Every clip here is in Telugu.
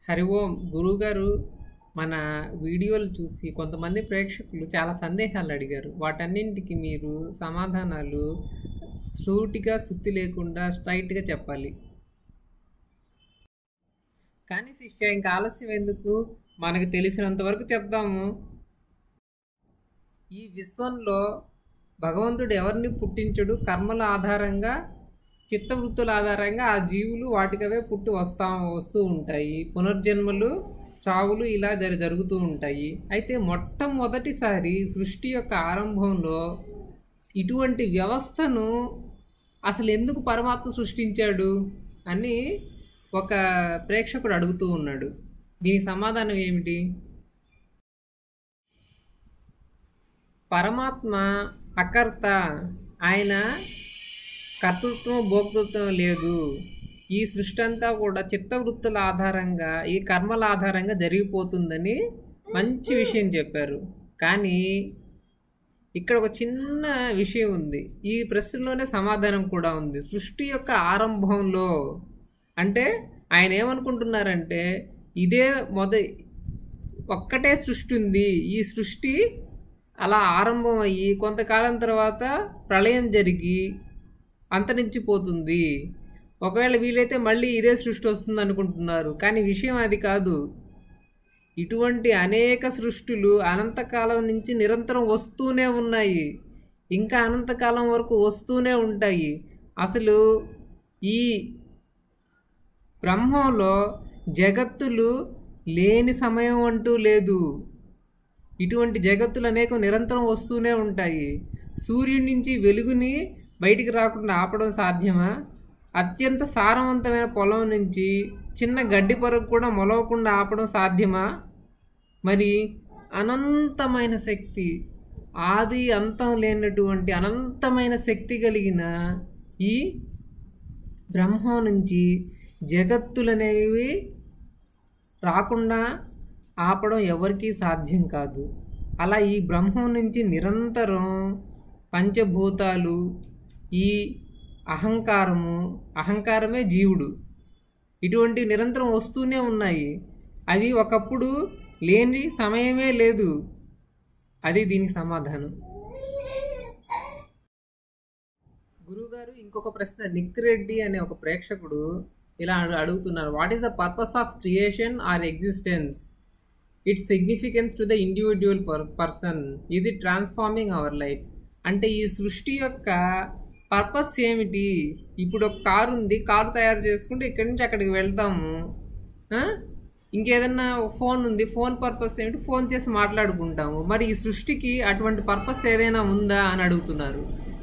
హరి ఓం గురువుగారు మన వీడియోలు చూసి కొంతమంది ప్రేక్షకులు చాలా సందేహాలు అడిగారు వాటన్నింటికి మీరు సమాధానాలు సూటిగా సుత్తి లేకుండా స్ట్రైట్గా చెప్పాలి కానీ శిష్య ఇంకా ఆలస్యం ఎందుకు మనకు తెలిసినంత వరకు చెప్దాము ఈ విశ్వంలో భగవంతుడు ఎవరిని పుట్టించడు కర్మల ఆధారంగా చిత్తవృత్తుల ఆధారంగా ఆ జీవులు వాటికవే పుట్టి వస్తా వస్తూ ఉంటాయి పునర్జన్మలు చావులు ఇలా జరి జరుగుతూ ఉంటాయి అయితే మొట్టమొదటిసారి సృష్టి యొక్క ఆరంభంలో ఇటువంటి వ్యవస్థను అసలు ఎందుకు పరమాత్మ సృష్టించాడు అని ఒక ప్రేక్షకుడు అడుగుతూ ఉన్నాడు దీని సమాధానం ఏమిటి పరమాత్మ అకర్త ఆయన కర్తృత్వం భోక్తృత్వం లేదు ఈ సృష్టి అంతా కూడా చిత్తవృత్తుల ఆధారంగా ఈ కర్మల ఆధారంగా జరిగిపోతుందని మంచి విషయం చెప్పారు కానీ ఇక్కడ ఒక చిన్న విషయం ఉంది ఈ ప్రశ్నలోనే సమాధానం కూడా ఉంది సృష్టి యొక్క ఆరంభంలో అంటే ఆయన ఏమనుకుంటున్నారంటే ఇదే మొద ఒక్కటే సృష్టి ఉంది ఈ సృష్టి అలా ఆరంభం అయ్యి కొంతకాలం తర్వాత ప్రళయం జరిగి అంతరించిపోతుంది ఒకవేళ వీలైతే మళ్ళీ ఇదే సృష్టి వస్తుంది అనుకుంటున్నారు కానీ విషయం అది కాదు ఇటువంటి అనేక సృష్టులు అనంతకాలం నుంచి నిరంతరం వస్తూనే ఉన్నాయి ఇంకా అనంతకాలం వరకు వస్తూనే ఉంటాయి అసలు ఈ బ్రహ్మంలో జగత్తులు లేని సమయం అంటూ లేదు ఇటువంటి జగత్తులు అనేకం నిరంతరం వస్తూనే ఉంటాయి సూర్యుడి నుంచి వెలుగుని బయటికి రాకుండా ఆపడం సాధ్యమా అత్యంత సారవంతమైన పొలం నుంచి చిన్న గడ్డి పరుగు కూడా మొలవకుండా ఆపడం సాధ్యమా మరి అనంతమైన శక్తి ఆది అంతం లేనటువంటి అనంతమైన శక్తి కలిగిన ఈ బ్రహ్మం నుంచి జగత్తులనేవి రాకుండా ఆపడం ఎవరికీ సాధ్యం కాదు అలా ఈ బ్రహ్మం నుంచి నిరంతరం పంచభూతాలు ఈ అహంకారము అహంకారమే జీవుడు ఇటువంటి నిరంతరం వస్తూనే ఉన్నాయి అవి ఒకప్పుడు లేని సమయమే లేదు అది దీనికి సమాధానం గురువుగారు ఇంకొక ప్రశ్న నిక్ రెడ్డి అనే ఒక ప్రేక్షకుడు ఇలా అడు- అడుగుతున్నారు what is the purpose of creation or existence its significance to the individual per person ఇది ట్రాన్స్ఫార్మింగ్ అవర్ లైఫ్ అంటే ఈ సృష్టి యొక్క పర్పస్ ఏమిటి ఇప్పుడు ఒక కారు ఉంది కారు తయారు చేసుకుంటే ఇక్కడి నుంచి అక్కడికి వెళ్తాము ఆ? ఇంకేదన్నా ఫోన్ ఉంది ఫోన్ పర్పస్ ఏమిటి ఫోన్ చేసి మాట్లాడుకుంటాము మరి ఈ సృష్టికి అటువంటి పర్పస్ ఏదైనా ఉందా అని అడుగుతున్నారు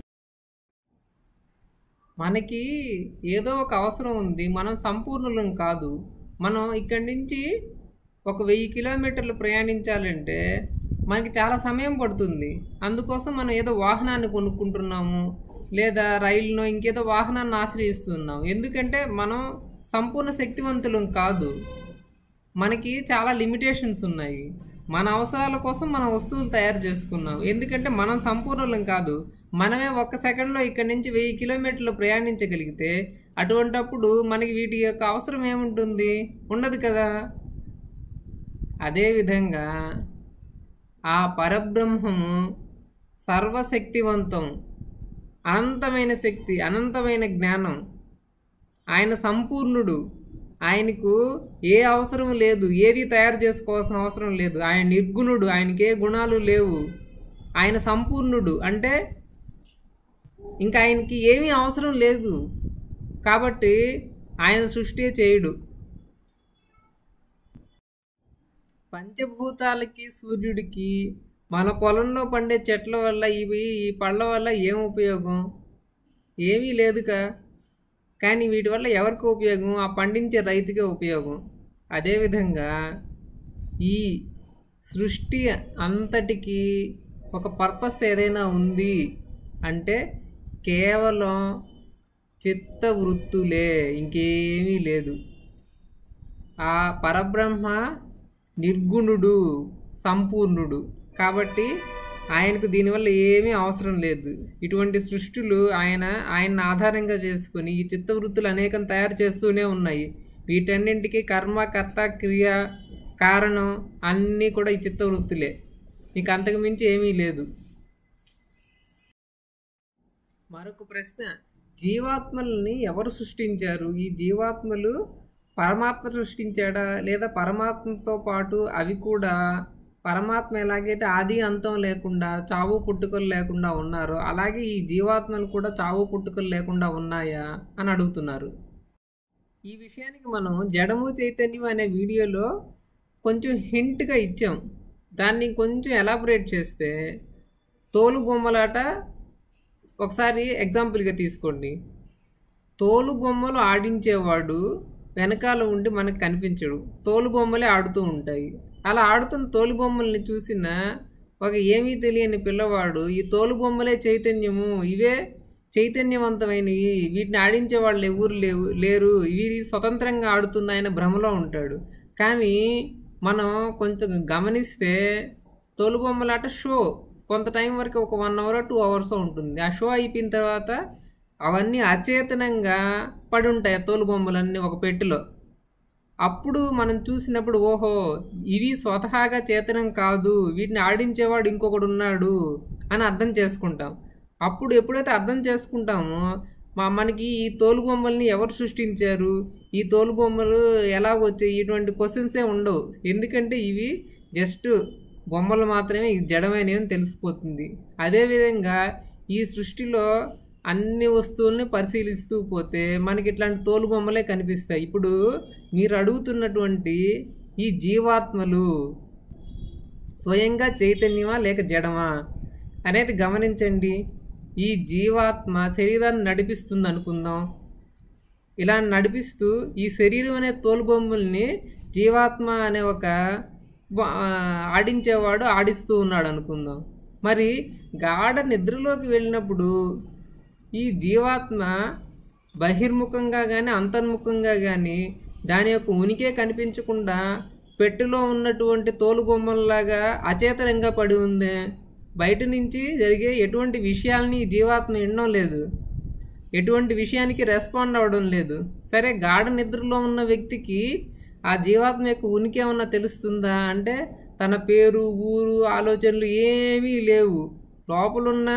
మనకి ఏదో ఒక అవసరం ఉంది మనం సంపూర్ణులం కాదు మనం ఇక్కడి నుంచి ఒక వెయ్యి కిలోమీటర్లు ప్రయాణించాలంటే మనకి చాలా సమయం పడుతుంది అందుకోసం మనం ఏదో వాహనాన్ని కొనుక్కుంటున్నాము లేదా రైలునో ఇంకేదో వాహనాన్ని ఆశ్రయిస్తున్నాం ఎందుకంటే మనం సంపూర్ణ శక్తివంతులం కాదు మనకి చాలా లిమిటేషన్స్ ఉన్నాయి మన అవసరాల కోసం మనం వస్తువులు తయారు చేసుకున్నాం ఎందుకంటే మనం సంపూర్ణలం కాదు మనమే ఒక్క సెకండ్లో ఇక్కడి నుంచి వెయ్యి కిలోమీటర్లు ప్రయాణించగలిగితే అటువంటప్పుడు మనకి వీటి యొక్క అవసరం ఏముంటుంది ఉండదు కదా అదేవిధంగా ఆ పరబ్రహ్మము సర్వశక్తివంతం అనంతమైన శక్తి అనంతమైన జ్ఞానం ఆయన సంపూర్ణుడు ఆయనకు ఏ అవసరం లేదు ఏది తయారు చేసుకోవాల్సిన అవసరం లేదు ఆయన నిర్గుణుడు ఆయనకి ఏ గుణాలు లేవు ఆయన సంపూర్ణుడు అంటే ఇంకా ఆయనకి ఏమీ అవసరం లేదు కాబట్టి ఆయన సృష్టి చేయడు పంచభూతాలకి సూర్యుడికి మన పొలంలో పండే చెట్ల వల్ల ఇవి ఈ పళ్ళ వల్ల ఏం ఉపయోగం ఏమీ లేదుగా కానీ వీటి వల్ల ఎవరికి ఉపయోగం ఆ పండించే రైతుకే ఉపయోగం అదేవిధంగా ఈ సృష్టి అంతటికి ఒక పర్పస్ ఏదైనా ఉంది అంటే కేవలం చిత్త వృత్తులే ఇంకేమీ లేదు ఆ పరబ్రహ్మ నిర్గుణుడు సంపూర్ణుడు కాబట్టి ఆయనకు దీనివల్ల ఏమీ అవసరం లేదు ఇటువంటి సృష్టులు ఆయన ఆయన ఆధారంగా చేసుకుని ఈ చిత్తవృత్తులు అనేకం తయారు చేస్తూనే ఉన్నాయి వీటన్నింటికి కర్మ కర్త క్రియ కారణం అన్నీ కూడా ఈ చిత్తవృత్తులే నీకు అంతకు మించి ఏమీ లేదు మరొక ప్రశ్న జీవాత్మల్ని ఎవరు సృష్టించారు ఈ జీవాత్మలు పరమాత్మ సృష్టించాడా లేదా పరమాత్మతో పాటు అవి కూడా పరమాత్మ ఎలాగైతే ఆది అంతం లేకుండా చావు పుట్టుకలు లేకుండా ఉన్నారో అలాగే ఈ జీవాత్మలు కూడా చావు పుట్టుకలు లేకుండా ఉన్నాయా అని అడుగుతున్నారు ఈ విషయానికి మనం జడము చైతన్యం అనే వీడియోలో కొంచెం హింట్గా ఇచ్చాం దాన్ని కొంచెం ఎలాబొరేట్ చేస్తే తోలు బొమ్మలాట ఒకసారి ఎగ్జాంపుల్గా తీసుకోండి తోలు బొమ్మలు ఆడించేవాడు వెనకాల ఉండి మనకు కనిపించడు తోలు బొమ్మలే ఆడుతూ ఉంటాయి అలా ఆడుతున్న తోలు బొమ్మల్ని చూసిన ఒక ఏమీ తెలియని పిల్లవాడు ఈ తోలు బొమ్మలే చైతన్యము ఇవే చైతన్యవంతమైనవి వీటిని ఆడించే వాళ్ళు ఎవరు లేవు లేరు ఇవి స్వతంత్రంగా ఆడుతున్నాయన్న భ్రమలో ఉంటాడు కానీ మనం కొంచెం గమనిస్తే తోలు బొమ్మలాట షో కొంత టైం వరకు ఒక వన్ అవర్ టూ అవర్స్ ఉంటుంది ఆ షో అయిపోయిన తర్వాత అవన్నీ అచేతనంగా పడి ఉంటాయి ఆ తోలు బొమ్మలన్నీ ఒక పెట్టెలో అప్పుడు మనం చూసినప్పుడు ఓహో ఇవి స్వతహాగా చేతనం కాదు వీటిని ఆడించేవాడు ఇంకొకడు ఉన్నాడు అని అర్థం చేసుకుంటాం అప్పుడు ఎప్పుడైతే అర్థం చేసుకుంటామో మా మనకి ఈ తోలు బొమ్మల్ని ఎవరు సృష్టించారు ఈ తోలు బొమ్మలు ఎలా వచ్చాయి ఇటువంటి క్వశ్చన్సే ఉండవు ఎందుకంటే ఇవి జస్ట్ బొమ్మలు మాత్రమే ఇది జడమైనవి అని తెలిసిపోతుంది అదేవిధంగా ఈ సృష్టిలో అన్ని వస్తువుల్ని పరిశీలిస్తూ పోతే మనకి ఇట్లాంటి తోలు బొమ్మలే కనిపిస్తాయి ఇప్పుడు మీరు అడుగుతున్నటువంటి ఈ జీవాత్మలు స్వయంగా చైతన్యమా లేక జడమా అనేది గమనించండి ఈ జీవాత్మ శరీరాన్ని నడిపిస్తుంది అనుకుందాం ఇలా నడిపిస్తూ ఈ శరీరం అనే తోలుబొమ్మల్ని జీవాత్మ అనే ఒక బ- ఆ, ఆడించేవాడు ఆడిస్తూ ఉన్నాడు అనుకుందాం మరి గాఢ నిద్రలోకి వెళ్ళినప్పుడు ఈ జీవాత్మ బహిర్ముఖంగా కానీ అంతర్ముఖంగా కానీ దాని యొక్క ఉనికే కనిపించకుండా పెట్టెలో ఉన్నటువంటి తోలు బొమ్మల్లాగా అచేతనంగా పడి ఉంది బయట నుంచి జరిగే ఎటువంటి విషయాల్ని ఈ జీవాత్మ వినడం లేదు ఎటువంటి విషయానికి రెస్పాండ్ అవ్వడం లేదు సరే గాఢ నిద్రలో ఉన్న వ్యక్తికి ఆ జీవాత్మ యొక్క ఉనికి ఏమన్నా తెలుస్తుందా అంటే తన పేరు ఊరు ఆలోచనలు ఏమీ లేవు లోపలున్న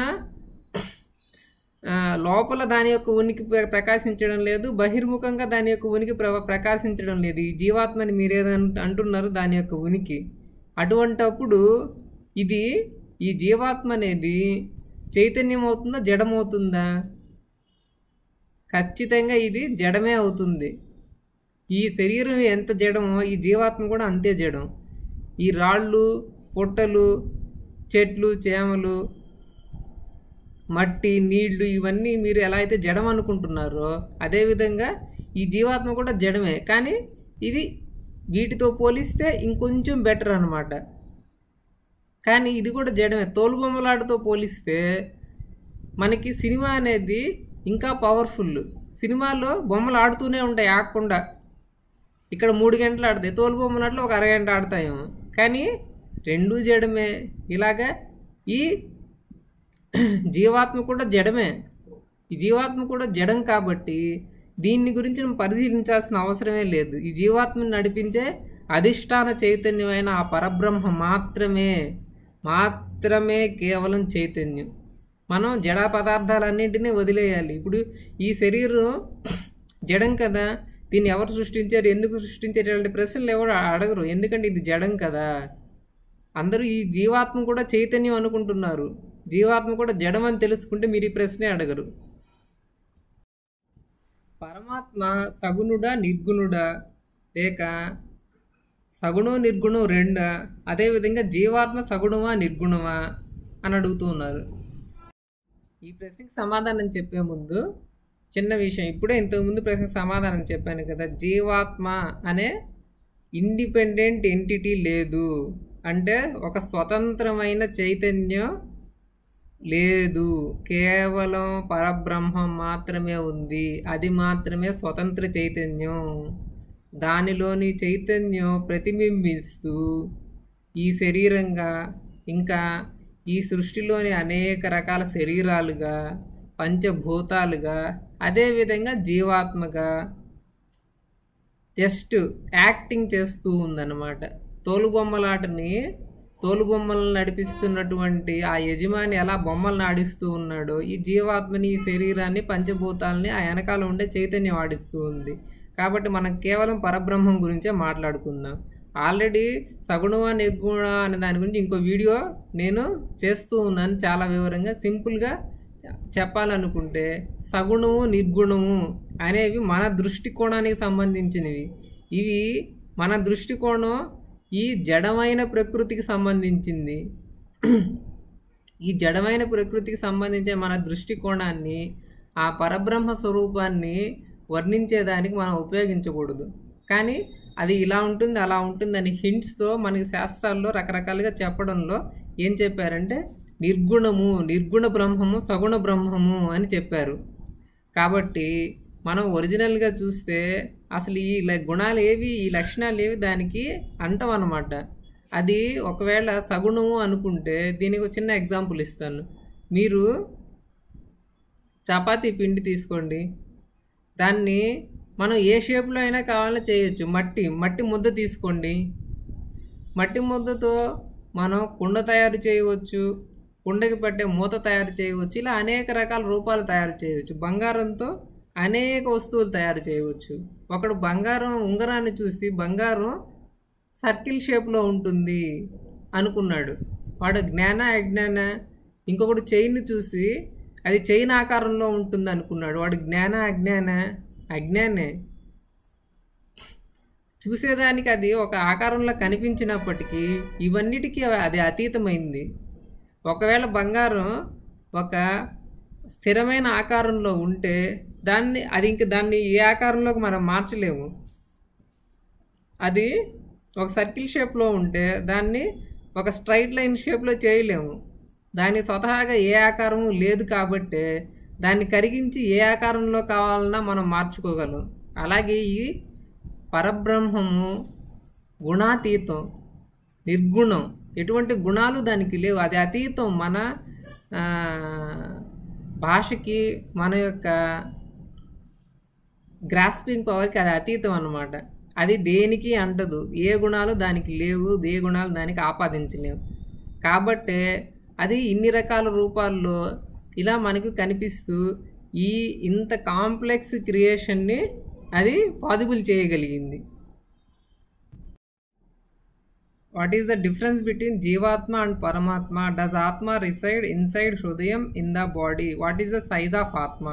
ఆ, లోపల దాని యొక్క ఉనికి ప్ర- ప్రకాశించడం లేదు బహిర్ముఖంగా దాని యొక్క ఉనికి ప్ర ప్రకాశించడం లేదు ఈ జీవాత్మని మీరేదంట అంటున్నారు దాని యొక్క ఉనికి అటువంటప్పుడు ఇది ఈ జీవాత్మ అనేది చైతన్యం అవుతుందా జడమవుతుందా ఖచ్చితంగా ఇది జడమే అవుతుంది ఈ శరీరం ఎంత జడమో ఈ జీవాత్మ కూడా అంతే జడం ఈ రాళ్ళు పుట్టలు చెట్లు చేమలు మట్టి నీళ్లు ఇవన్నీ మీరు ఎలా అయితే జడం అనుకుంటున్నారో అదేవిధంగా ఈ జీవాత్మ కూడా జడమే కానీ ఇది వీటితో పోలిస్తే ఇంకొంచెం బెటర్ అనమాట కానీ ఇది కూడా జడమే తోలుబొమ్మలాటతో పోలిస్తే మనకి సినిమా అనేది ఇంకా పవర్ఫుల్ సినిమాలో బొమ్మలు ఆడుతూనే ఉంటాయి ఆగకుండా ఇక్కడ మూడు గంటలు ఆడతాయి తోలు బొమ్మలాట్లో ఒక అరగంట ఆడతాయేమో కానీ రెండూ జడమే ఇలాగా ఈ జీవాత్మ కూడా జడమే ఈ జీవాత్మ కూడా జడం కాబట్టి దీన్ని గురించి మనం పరిశీలించాల్సిన అవసరమే లేదు ఈ జీవాత్మని నడిపించే అధిష్టాన చైతన్యమైన ఆ పరబ్రహ్మ మాత్రమే మాత్రమే కేవలం చైతన్యం మనం జడ పదార్థాలన్నింటినీ వదిలేయాలి ఇప్పుడు ఈ శరీరం జడం కదా దీన్ని ఎవరు సృష్టించారు ఎందుకు సృష్టించారు ఇలాంటి ప్రశ్నలు ఎవరు అడగరు ఎందుకంటే ఇది జడం కదా అందరూ ఈ జీవాత్మ కూడా చైతన్యం అనుకుంటున్నారు జీవాత్మ కూడా జడం అని తెలుసుకుంటే మీరు ఈ ప్రశ్నే అడగరు పరమాత్మ సగుణుడా నిర్గుణుడా లేక సగుణం నిర్గుణం రెండా అదేవిధంగా జీవాత్మ సగుణమా నిర్గుణమా అని అడుగుతూ ఉన్నారు ఈ ప్రశ్నకి సమాధానం చెప్పే ముందు చిన్న విషయం ఇప్పుడే ఇంతకుముందు ప్రశ్నకు సమాధానం చెప్పాను కదా జీవాత్మ అనే ఇండిపెండెంట్ ఎంటిటీ లేదు అంటే ఒక స్వతంత్రమైన చైతన్యం లేదు కేవలం పరబ్రహ్మం మాత్రమే ఉంది అది మాత్రమే స్వతంత్ర చైతన్యం దానిలోని చైతన్యం ప్రతిబింబిస్తూ ఈ శరీరంగా ఇంకా ఈ సృష్టిలోని అనేక రకాల శరీరాలుగా పంచభూతాలుగా అదేవిధంగా జీవాత్మగా జస్ట్ యాక్టింగ్ చేస్తూ ఉందన్నమాట తోలుబొమ్మలాటని తోలుబొమ్మలను నడిపిస్తున్నటువంటి ఆ యజమాని ఎలా బొమ్మలను ఆడిస్తూ ఉన్నాడో ఈ జీవాత్మని ఈ శరీరాన్ని పంచభూతాలని ఆ వెనకాల ఉండే చైతన్యం ఆడిస్తూ ఉంది కాబట్టి మనం కేవలం పరబ్రహ్మం గురించే మాట్లాడుకుందాం ఆల్రెడీ సగుణమా నిర్గుణ అనే దాని గురించి ఇంకో వీడియో నేను చేస్తూ ఉన్నాను చాలా వివరంగా సింపుల్గా చెప్పాలనుకుంటే సగుణము నిర్గుణము అనేవి మన దృష్టికోణానికి సంబంధించినవి ఇవి మన దృష్టికోణం ఈ జడమైన ప్రకృతికి సంబంధించింది ఈ జడమైన ప్రకృతికి సంబంధించిన మన దృష్టికోణాన్ని ఆ పరబ్రహ్మ స్వరూపాన్ని వర్ణించేదానికి మనం ఉపయోగించకూడదు కానీ అది ఇలా ఉంటుంది అలా ఉంటుంది అని హింట్స్తో మనకి శాస్త్రాల్లో రకరకాలుగా చెప్పడంలో ఏం చెప్పారంటే నిర్గుణము నిర్గుణ బ్రహ్మము సగుణ బ్రహ్మము అని చెప్పారు కాబట్టి మనం ఒరిజినల్గా చూస్తే అసలు ఈ ల- గుణాలు ఏవి ఈ లక్షణాలు ఏవి దానికి అంటవన్నమాట అది ఒకవేళ సగుణము అనుకుంటే దీనికి ఒక చిన్న ఎగ్జాంపుల్ ఇస్తాను మీరు చపాతీ పిండి తీసుకోండి దాన్ని మనం ఏ షేప్లో అయినా కావాలో చేయొచ్చు మట్టి మట్టి ముద్ద తీసుకోండి మట్టి ముద్దతో మనం కుండ తయారు చేయవచ్చు కుండకి పట్టే మూత తయారు చేయవచ్చు ఇలా అనేక రకాల రూపాలు తయారు చేయవచ్చు బంగారంతో అనేక వస్తువులు తయారు చేయవచ్చు ఒకడు బంగారం ఉంగరాన్ని చూసి బంగారం సర్కిల్ షేప్లో ఉంటుంది అనుకున్నాడు వాడు జ్ఞాన అజ్ఞాన ఇంకొకడు చైన్ చూసి అది చైన్ ఆకారంలో ఉంటుంది అనుకున్నాడు వాడు జ్ఞాన అజ్ఞాన అజ్ఞానే చూసేదానికి అది ఒక ఆకారంలో కనిపించినప్పటికీ ఇవన్నిటికీ అది అతీతమైంది ఒకవేళ బంగారం ఒక స్థిరమైన ఆకారంలో ఉంటే దాన్ని అది ఇంక దాన్ని ఏ ఆకారంలోకి మనం మార్చలేము అది ఒక సర్కిల్ షేప్లో ఉంటే దాన్ని ఒక స్ట్రైట్ లైన్ షేప్లో చేయలేము దాని స్వతహాగా ఏ ఆకారము లేదు కాబట్టే దాన్ని కరిగించి ఏ ఆకారంలో కావాలన్నా మనం మార్చుకోగలం అలాగే ఈ పరబ్రహ్మము గుణాతీతం నిర్గుణం ఎటువంటి గుణాలు దానికి లేవు అది అతీతం మన ఆ, భాషకి మన యొక్క గ్రాస్పింగ్ పవర్కి అది అతీతం అన్నమాట అది దేనికి అంటదు ఏ గుణాలు దానికి లేవు ఏ గుణాలు దానికి ఆపాదించలేవు కాబట్టే అది ఇన్ని రకాల రూపాల్లో ఇలా మనకు కనిపిస్తూ ఈ ఇంత కాంప్లెక్స్ క్రియేషన్ని అది పాసిబుల్ చేయగలిగింది what is the difference between jivatma and paramatma does atma reside inside hridayam in the body what is the size of atma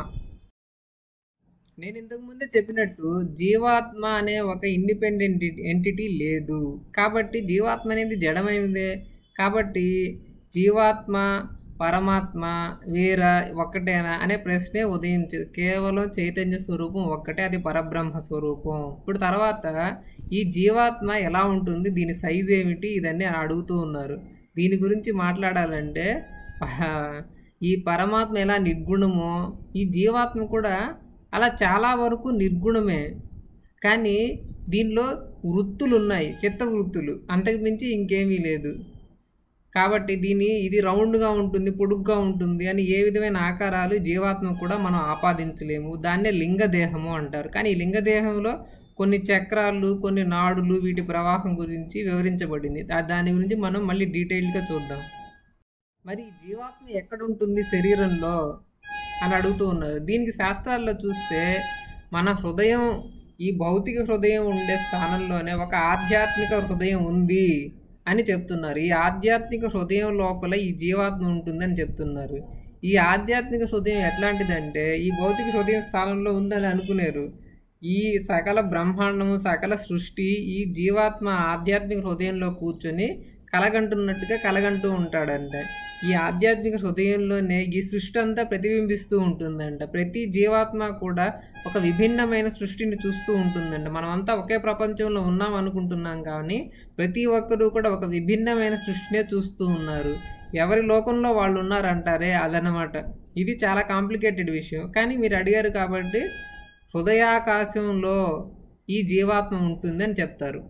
నేను ఇంతకు ముందే చెప్పినట్టు జీవాత్మ అనే ఒక ఇండిపెండెంట్ ఎంటిటీ లేదు కాబట్టి జీవాత్మ అనేది జడమైనదే కాబట్టి జీవాత్మ పరమాత్మ వేరా ఒక్కటేనా అనే ప్రశ్నే ఉదయించదు కేవలం చైతన్య స్వరూపం ఒక్కటే అది పరబ్రహ్మ స్వరూపం ఇప్పుడు తర్వాత ఈ జీవాత్మ ఎలా ఉంటుంది దీని సైజ్ ఏమిటి ఇదన్నీ అడుగుతూ ఉన్నారు దీని గురించి మాట్లాడాలంటే ప- ఈ పరమాత్మ ఎలా నిర్గుణమో ఈ జీవాత్మ కూడా అలా చాలా వరకు నిర్గుణమే కానీ దీనిలో వృత్తులు ఉన్నాయి చిత్త వృత్తులు అంతకు మించి ఇంకేమీ లేదు కాబట్టి దీని ఇది రౌండ్గా ఉంటుంది పొడుగ్గా ఉంటుంది అని ఏ విధమైన ఆకారాలు జీవాత్మ కూడా మనం ఆపాదించలేము దాన్నే లింగదేహము అంటారు కానీ ఈ లింగదేహంలో కొన్ని చక్రాలు కొన్ని నాడులు వీటి ప్రవాహం గురించి వివరించబడింది దా- దాని గురించి మనం మళ్ళీ డీటెయిల్గా చూద్దాం మరి ఈ జీవాత్మ ఎక్కడ ఉంటుంది శరీరంలో అని అడుగుతూ ఉన్నారు దీనికి శాస్త్రాల్లో చూస్తే మన హృదయం ఈ భౌతిక హృదయం ఉండే స్థానంలోనే ఒక ఆధ్యాత్మిక హృదయం ఉంది అని చెప్తున్నారు ఈ ఆధ్యాత్మిక హృదయం లోపల ఈ జీవాత్మ ఉంటుందని చెప్తున్నారు ఈ ఆధ్యాత్మిక హృదయం ఎట్లాంటిదంటే ఈ భౌతిక హృదయం స్థానంలో ఉందని అనుకునేరు ఈ సకల బ్రహ్మాండము సకల సృష్టి ఈ జీవాత్మ ఆధ్యాత్మిక హృదయంలో కూర్చొని కలగంటున్నట్టుగా కలగంటూ ఉంటాడంట ఈ ఆధ్యాత్మిక హృదయంలోనే ఈ సృష్టి అంతా ప్రతిబింబిస్తూ ఉంటుందంట ప్రతి జీవాత్మ కూడా ఒక విభిన్నమైన సృష్టిని చూస్తూ ఉంటుందంట మనమంతా ఒకే ప్రపంచంలో ఉన్నాం అనుకుంటున్నాం కానీ ప్రతి ఒక్కరూ కూడా ఒక విభిన్నమైన సృష్టినే చూస్తూ ఉన్నారు ఎవరి లోకంలో వాళ్ళు ఉన్నారంటారే అదనమాట ఇది చాలా కాంప్లికేటెడ్ విషయం కానీ మీరు అడిగారు కాబట్టి హృదయాకాశంలో ఈ జీవాత్మ ఉంటుందని చెప్తారు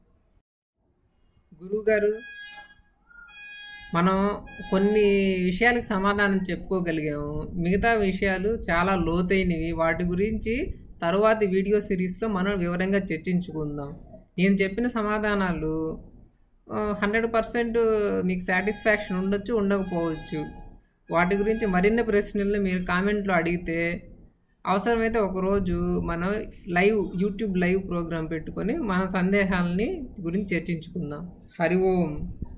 గురువుగారు మనం కొన్ని విషయాలకు సమాధానం చెప్పుకోగలిగాము మిగతా విషయాలు చాలా లోతైనవి వాటి గురించి తరువాతి వీడియో సిరీస్లో మనం వివరంగా చర్చించుకుందాం నేను చెప్పిన సమాధానాలు హండ్రెడ్ పర్సెంట్ మీకు సాటిస్ఫాక్షన్ ఉండొచ్చు ఉండకపోవచ్చు వాటి గురించి మరిన్ని ప్రశ్నలు మీరు కామెంట్లో అడిగితే అవసరమైతే ఒకరోజు మనం లైవ్ యూట్యూబ్ లైవ్ ప్రోగ్రాం పెట్టుకొని మన సందేహాలని గురించి చర్చించుకుందాం హరి ఓం